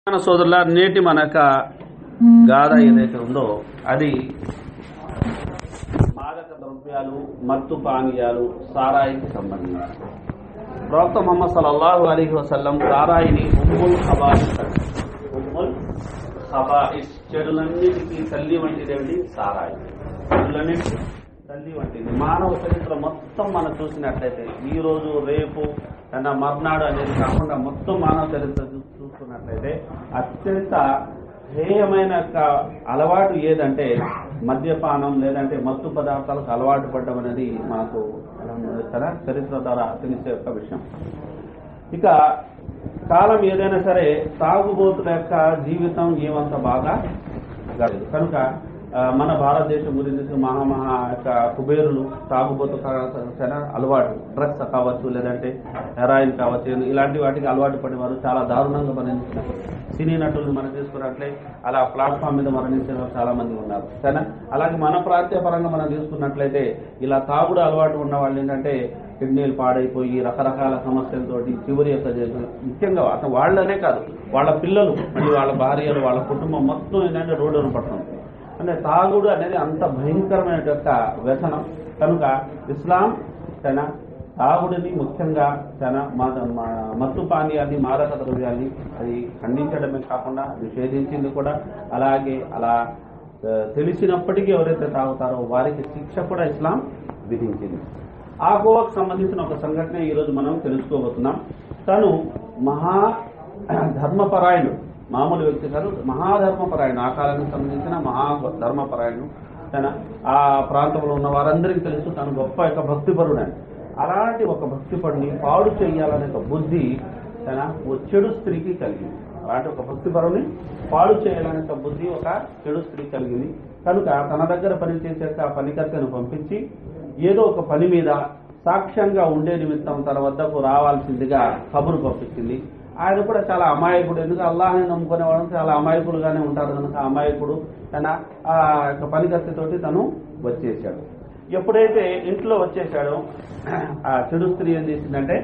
మన సోదరుల నేటి మనక గాథ ఏదైతే ఉందో అది మాదక ద్రవ్యాలు మత్తు పానీయాలు సారాయికి సంబంధించి ప్రవక్త మొహమ్మద్ సల్లల్లాహు అలీహి వసల్లం సారాయిని ఉమ్ముల్ ఖబాయిస్ అంటారు. ఉమ్ముల్ ఖబాయిస్ చెడులన్నిటికీ తల్లి వంటిదేమిటి సారాయి చెడులన్నిటికీ తల్లి వంటిది మానవ చరిత్ర మొత్తం మనం చూసినట్లయితే ఈ రోజు రేపు తన మర్నాడు అనేది కాకుండా మొత్తం మానవ చరిత్ర చూ- చూసుకున్నట్లయితే అత్యంత హేయమైన యొక్క అలవాటు ఏదంటే మద్యపానం లేదంటే మత్తు పదార్థాలకు అలవాటు పడడం అనేది మనకు తన చరిత్ర ద్వారా తెలిసే ఒక విషయం ఇక కాలం ఏదైనా సరే తాగుబోతుల యొక్క జీవితం ఏమంత బాగా గడదు కనుక ఆ, మన భారతదేశం గురించి మహామహా యొక్క కుబేరులు తాగుబోతు కా- చాలా అలవాటు డ్రగ్స్ కావచ్చు లేదంటే హెరాయిన్ కావచ్చు ఇలాంటి వాటికి అలవాటు పడే వారు చాలా దారుణంగా మరణించినారు సినీ నటులను మనం తీసుకున్నట్లే అలా ప్లాట్ఫామ్ మీద మరణించిన వారు చాలా మంది ఉన్నారు సరేనా అలాగే మన ప్రాంతీయ పరంగా మనం తీసుకున్నట్లయితే ఇలా తాగుడు అలవాటు ఉన్న వాళ్ళు ఏంటంటే కిడ్నీలు పాడైపోయి రకరకాల సమస్యలతోటి చివరి యొక్క జీవితం- ముఖ్యంగా అసలు వాళ్ళనే కాదు వాళ్ళ పిల్లలు మరియు వాళ్ళ భార్యలు వాళ్ళ కుటుంబం మొత్తం ఏంటంటే రోడ్డున పడుతుంది అంటే తాగుడు అనేది అంత భయంకరమైన యొక్క వ్యసనం కనుక ఇస్లాం తన తాగుడిని ముఖ్యంగా తన మత- మ- మత్తు పానీయాన్ని మాదక ద్రవ్యాన్ని అది ఖండించడమే కాకుండా నిషేధించింది కూడా అలాగే అలా ఆ, తెలిసినప్పటికీ ఎవరైతే తాగుతారో వారికి శిక్ష కూడా ఇస్లాం విధించింది ఆ గోవాకు సంబంధించిన ఒక సంఘటన ఈరోజు మనం తెలుసుకోబోతున్నాం తను మహా ధర్మపరాయణుడు మామూలు వ్యక్తి కాదు మహాధర్మపరాయణుడు ఆ కాలానికి సంబంధించిన మహా ధర్మపరాయణుడు తన ఆ ప్రాంతంలో ఉన్న వారందరికీ తెలుసు తను గొప్ప యొక్క భక్తిపరుడని అలాంటి ఒక భక్తిపరుని పాడు చేయాలనే ఒక బుద్ధి తన ఓ చెడు స్త్రీకి కలిగింది అలాంటి ఒక భక్తిపరుని పాడు చేయాలనే ఒక బుద్ధి ఒక చెడు స్త్రీ కలిగింది కనుక తన దగ్గర పనిచేసే ఒక పనికత్తెను పంపించి ఏదో ఒక పని మీద సాక్ష్యంగా ఉండే నిమిత్తం తన వద్దకు రావాల్సిందిగా కబురు పంపించింది ఆయన కూడా చాలా అమాయకుడు ఎందుకు అల్లాహని నమ్ముకునే వాళ్ళు చాలా అమాయకులుగానే ఉంటారు కనుక అమాయకుడు తన ఆ యొక్క పనికత్తెతోటి తను వచ్చేసాడు ఎప్పుడైతే ఇంట్లో వచ్చేసాడో ఆ చెడు స్త్రీ ఏం చేసిందంటే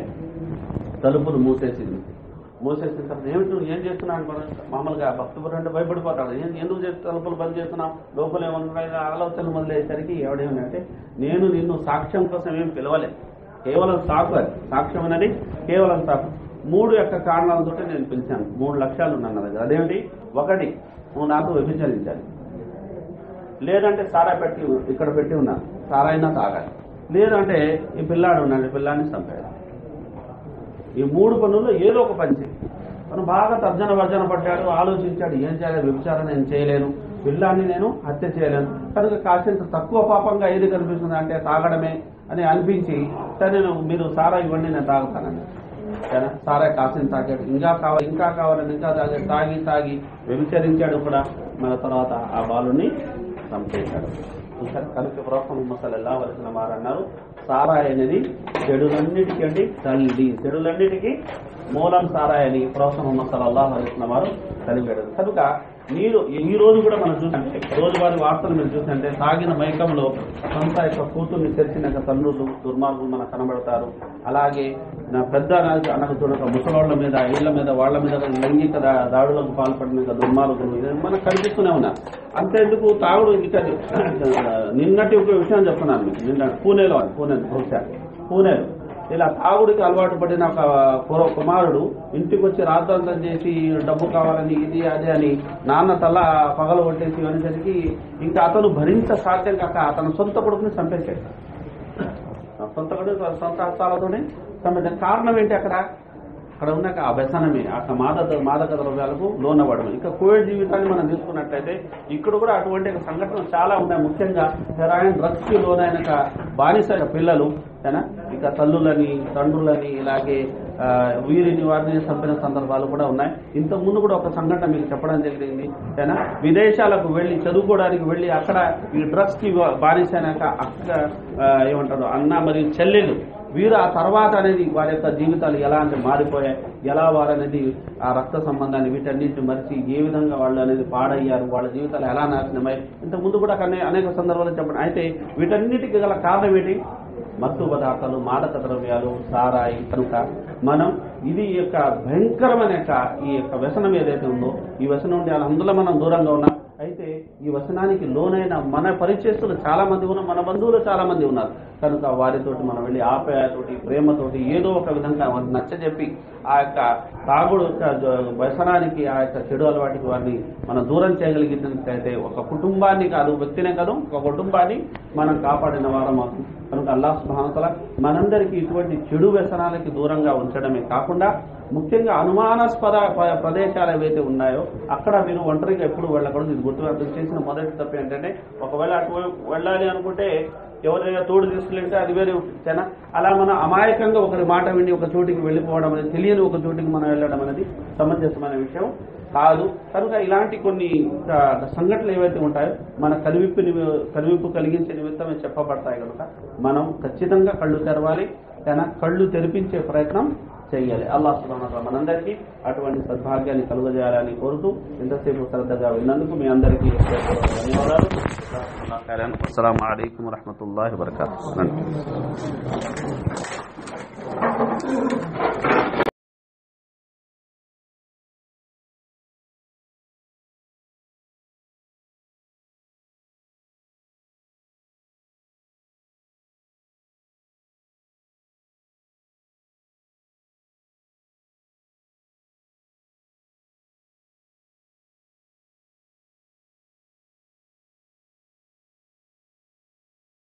తలుపులు మూసేసింది మూసేసిన తర్వాత ఏమిటి నువ్వు ఏం చేస్తున్నావు అనుకున్నా మామూలుగా భక్తుడు అంటే భయపడిపోతాడు ఏం ఎందుకు చేస్తూ తలుపులు బంద్ చేస్తున్నావు లోపల ఏమన్నా ఆలోచనలు మొదలయ్యేసరికి ఎవడేమంటే నేను నిన్ను సాక్ష్యం కోసం ఏం పిలవలేదు కేవలం సాకు అది సాక్ష్యం అనేది కేవలం సాకు మూడు యొక్క కారణాలతో నేను పిలిచాను మూడు లక్ష్యాలు ఉన్నాయి నా దగ్గర అదేమిటి ఒకటి నువ్వు నాకు వ్యభిచరించాలి లేదంటే సారా పెట్టి ఇక్కడ పెట్టి ఉన్నాను సారా అయినా తాగాలి లేదంటే ఈ పిల్లాడు ఉన్నాడు ఈ పిల్లాన్ని చంపేయాలి ఈ మూడు పనుల్లో ఏదో ఒక పని చేయి తను బాగా తర్జన వర్జన పడ్డాడు ఆలోచించాడు ఏం చేయాలి వ్యభిచారం నేను చేయలేను పిల్లాన్ని నేను హత్య చేయలేను కనుక కాసింత తక్కువ పాపంగా ఏది కనిపిస్తుంది అంటే తాగడమే అని అనిపించి సరే నేను మీరు సారా ఇవ్వండి నేను తాగుతానని సరే సారా కాసింత తాగాడు ఇంకా కావాలి ఇంకా కావాలని ఇంకా తాగాడు తాగి తాగి వ్యభిచరించాడు కూడా మన తర్వాత ఆ బాలుని చంపేశాడు చూసారు కనుక ప్రవక్త ముహమ్మద్ సల్లల్లాహు అలైహి వసల్లం వారు అన్నారు సారాయి అనేది చెడులన్నిటికీ అండి తల్లి చెడులన్నిటికీ మూలం సారాయి అని ప్రవక్త ముహమ్మద్ సల్లల్లాహు అలైహి వసల్లం వారు కలిపాడు కనుక మీరు ఈ రోజు కూడా మనం చూసంటే రోజువారి వార్తలు మీరు చూసంటే తాగిన మైకంలో సొంత యొక్క కూతుర్ని తెరిచిన యొక్క తండ్రులు దుర్మార్గులు మనకు కనబడతారు అలాగే నా పెద్ద అనకు చూడక ముసలోళ్ళ మీద ఇళ్ల మీద వాళ్ళ మీద లైంగిక దా- దాడులకు పాల్పడిన యొక్క దుర్మార్గులు ఇది మనకు కనిపిస్తూనే ఉన్నారు అంతేందుకు తాగుడు ఇంకా నిన్నటి ఒక విషయం చెప్తున్నాను మీకు నిన్న పూణేలో అని, పూణే బహుశా పూణేలో ఇలా తాగుడికి అలవాటు పడిన ఒక కుర- కుమారుడు ఇంటికి వచ్చి రాద్ధాంతం చేసి డబ్బు కావాలని ఇది అదే అని నాన్న తల పగలు కొట్టేసి అనేసరికి ఇంకా అతను భరించ సాధ్యం కాక అతను సొంత కొడుకుని చంపేశాడు ఆ సొంత కొడుకు సొంత హస్తాలతోనే చంపేశాడు కారణం ఏంటి అక్కడ అక్కడ ఉన్న ఆ వ్యసనమే ఆ మాదక మాదక ద్రవ్యాలకు లోనవ్వడం ఇక కోవిడ్ జీవితాన్ని మనం తీసుకున్నట్లయితే ఇక్కడ కూడా అటువంటి ఒక సంఘటనలు చాలా ఉన్నాయి ముఖ్యంగా హెరాయిన్ డ్రగ్స్ కి లోనైన ఒక బానిస పిల్లలు ఏనా? ఇక తల్లులని తండ్రులని ఇలాగే ఆ, వీరిని వారిని చంపిన సందర్భాలు కూడా ఉన్నాయి ఇంతకు ముందు కూడా ఒక సంఘటన మీకు చెప్పడం జరిగింది ఏనా? విదేశాలకు వెళ్ళి చదువుకోవడానికి వెళ్ళి అక్కడ ఈ డ్రగ్స్ కి బానిసైనాక అక్క ఆ, ఏమంటారు అన్న మరియు చెల్లెలు వీరు ఆ తర్వాత అనేది వారి యొక్క జీవితాలు ఎలా అంటే మారిపోయాయి ఎలా వారు అనేది ఆ రక్త సంబంధాన్ని వీటన్నిటిని మరిచి ఏ విధంగా వాళ్ళు అనేది పాడయ్యారు వాళ్ళ జీవితాలు ఎలా నాశనమై ఇంతకు ముందు కూడా అనే- అనేక సందర్భాలు చెప్పండి అయితే వీటన్నిటికీ గల కారణం ఏంటి మత్తు పదార్థాలు మాదక ద్రవ్యాలు సారాయి కనుక మనం ఇది ఈ యొక్క భయంకరమైన యొక్క ఈ యొక్క వ్యసనం ఏదైతే ఉందో ఈ వ్యసనం నుండి అందులో మనం దూరంగా ఉన్నాం అయితే ఈ వ్యసనానికి లోనైన మన పరిచయస్తులు చాలా మంది ఉన్నారు మన బంధువులు చాలా మంది ఉన్నారు కనుక వారితోటి మనం వెళ్ళి ఆప్యాయతోటి ప్రేమతోటి ఏదో ఒక విధంగా వారిని నచ్చజెప్పి ఆ యొక్క తాగుడు యొక్క జ- వ్యసనానికి ఆ యొక్క చెడు అలవాటికి వారిని మనం దూరం చేయగలిగినట్లయితే ఒక కుటుంబాన్ని కాదు వ్యక్తినే కాదు ఒక కుటుంబాన్ని మనం కాపాడిన వారం అవుతుంది కనుక అల్లాహ్ సుబ్హానతల మనందరికీ ఇటువంటి చెడు వ్యసనాలకి దూరంగా ఉంచడమే కాకుండా ముఖ్యంగా అనుమానాస్పద ప- ప్రదేశాలు ఏవైతే ఉన్నాయో అక్కడ మీరు ఒంటరిగా ఎప్పుడు వెళ్ళకూడదు ఇది గుర్తు అర్థం చేసిన మొదటి తప్పు ఏంటంటే ఒకవేళ అటు వెళ్ళాలి అనుకుంటే ఎవరైనా తోడు తీసుకెళ్తే అది వేరే చాలా అలా మనం అమాయకంగా ఒకరి మాట విని ఒక చోటికి వెళ్ళిపోవడం అనేది తెలియని ఒక చోటికి మనం వెళ్ళడం అనేది సమంజసమైన విషయం కాదు కనుక ఇలాంటి కొన్ని ఆ, సంఘటనలు ఏవైతే ఉంటాయో మన కనువిప్పు నిమి- కనువిప్పు కలిగించే నిమిత్తమే చెప్పబడతాయి కనుక మనం ఖచ్చితంగా కళ్ళు తెరవాలి కానీ కళ్ళు తెరిపించే ప్రయత్నం చేయాలి అల్లాహ్ సుబ్హానహు వతఆలా మనందరికీ అటువంటి సద్భాగ్యాన్ని కలుగజేయాలని కోరుతూ ఇంతసేపు శ్రద్ధగా విన్నందుకు మీ అందరికీ ధన్యవాదాలు అస్సలాము అలైకుం వరహమతుల్లాహి వబరకాతుహు